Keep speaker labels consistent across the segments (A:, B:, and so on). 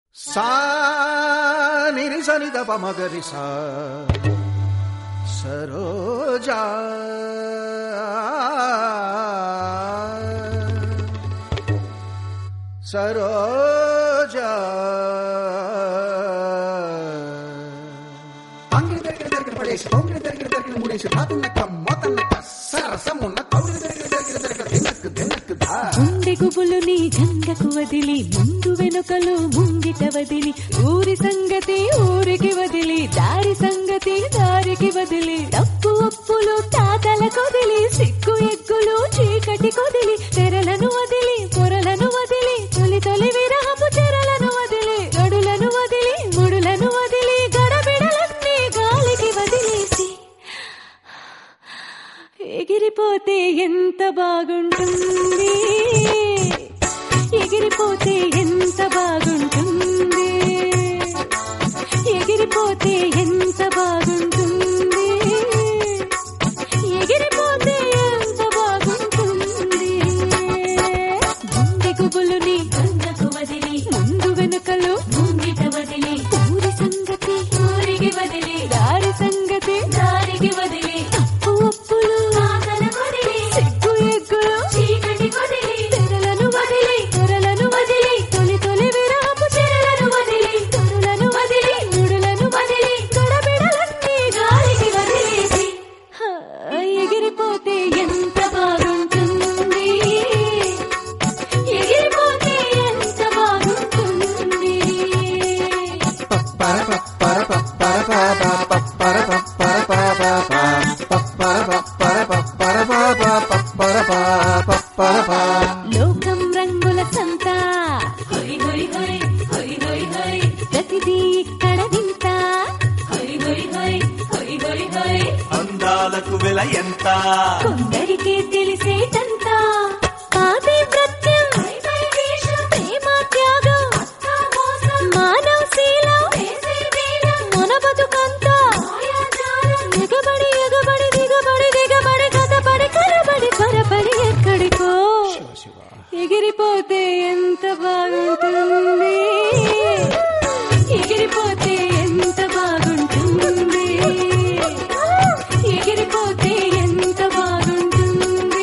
A: సా నిరి సని దప మగరి సా సరోజా సరోజా అంగిడి దగ్గర దగ్గర పడేసి పొంగిడి దగ్గర దగ్గర ముడేసి తాతున్నక్క మోతన్నక్క సరసమున్న కౌగిడి దగ్గర దగ్గర దగ్గర దినక్కు దినక్కు దా
B: గుండె గుబులు నీ జంగకు వదిలి ముందు వెనుకలు ముంగిట వదిలి ఊరి సంగతి ఊరికి వదిలి దారి సంగతి దారికి వదిలి తప్పు ఒప్పులు తాతల కొదిలి సిగ్గు ఎగ్గులు చీకటి కొదిలి తెరలను వదిలి పొరలను వదిలి తొలి తొలి విరహపు తెరలను వదిలి గడులను వదిలి ముడులను వదిలి గడబిడలన్నీ గాలికి వదిలేసి ఎగిరిపోతే ఎంత బాగుంటుంది ఎగిరిపోతే ఎంత బాగుంటుంది ఎగిరిపోతే ఎంత బాగుంటుంది ఎగిరిపోతే ఎంత బాగుంటుంది గుండె గుబులుని కన్నకు వదిలి ముందు వెనుకలు ముంగిట వదిలి ఊరి సంగతి ఊరికి వదిలి దారి సంగతి దారికి వదిలి తప్పు ఒప్పులు సిగ్గు ఎగ్గులు చీకటి వదిలి తెరలను వదిలి తెరలను వదిలి తొలి తొలి విరాపు చెరలను వదిలి తొరలను వదిలి ముడులను వదిలి గడబిడలన్నీ గాలికి వదిలేసి హా, ఎగిరిపోతే ఎంత బాగుంటుంది ఎగిరిపోతే ఎంత బాగుంటుంది లోకం రంగుల సంత హొయ్ హొయ్ హొయ్ హొయ్ హొయ్ హొయ్ ప్రతిదీ ఇక్కడ వింత హొయ్ హొయ్ హొయ్ హొయ్ హొయ్ హొయ్
C: అందాలకు వెల ఎంత
B: కొందరికే తెలిసేటంత పాదే ప్రత్యం ప్రేమ త్యాగం మానవ శీలం మన బతుకంత ఎగబడి ఎగబడి దిగబడి దిగబడి కథపడి కరబడి పరపడి ఎక్కడికో ఎగిరిపోతే ఎంత బాగుంటుంది ఎగిరిపోతే ఎంత బాగుంటుంది ఎగిరిపోతే ఎంత బాగుంటుంది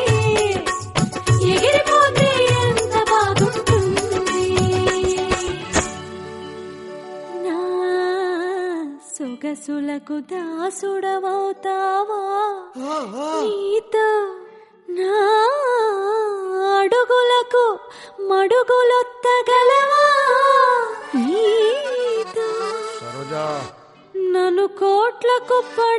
B: ఎగిరిపోతే ఎంత బాగుంటుంది నా సొగసులకు దాసుడవవుతావా నీతో నా అడుగులకు మడుగులొత్తగలవా నీతో
A: సరోజా
B: నన్ను కోట్లకు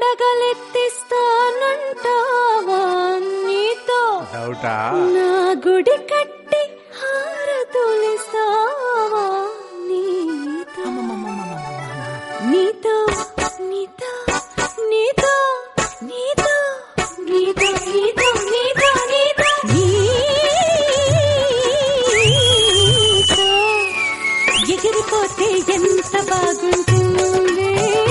B: పడగలెత్తిస్తానంటావా నీతో
A: డౌటా
B: నా గుడి కట్టి హారతులిస్తావా నీతో నీతో నీతో నీతో నీతో నీతో నీతో నీతో నీతో నీతో ఎగిరిపోతే ఎంత బాగుంటుంది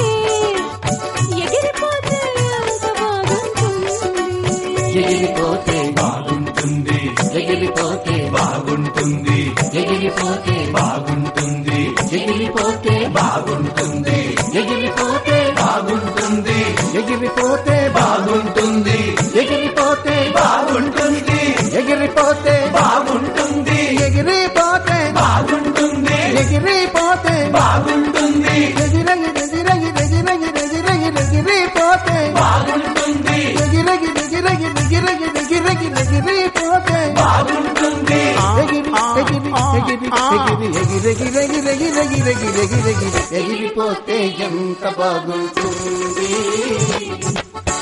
B: ఎగిరిపోతే ఎంత బాగుంటుంది
D: ఎగిరిపోతే
C: బాగుంటుంది
D: ఎగిరిపోతే
C: బాగుంటుంది
D: ఎగిరిపోతే
C: బాగుంటుంది
D: ఎగిరిపోతే
C: బాగుంటుంది
D: ఎగిరిపోతే
C: బాగుంటుంది
A: ఎగిరిపోతే
C: బాగుంటుంది
A: ఎగిరిపోతే
C: బాగుంటుంది
A: ఎగిరిపోతే
C: బాగుంటుంది
A: ఎగిరిపోతే
C: బాగుంటుంది
A: ఎగిరిపోతే
C: బాగుంటుంది
A: ఎగిరగి ఎగిరగి ఎగిరగి ఎగిరగి ఎగిరిపోతే
C: బాగుంటుంది
A: ఎగిరగి ఎగిరగి ఎగిరగి ఎగిరగి ఎగిరిపోతే
C: బాగుంటుంది
A: ఎగిరి ఎగిరి ఎగిరి ఎగిరి ఎగిరి ఎగిరి ఎగిరి ఎగిరి ఎగిరి ఎగిరి ఎగిరి ఎగిరిపోతే ఎంత బాగుంటుంది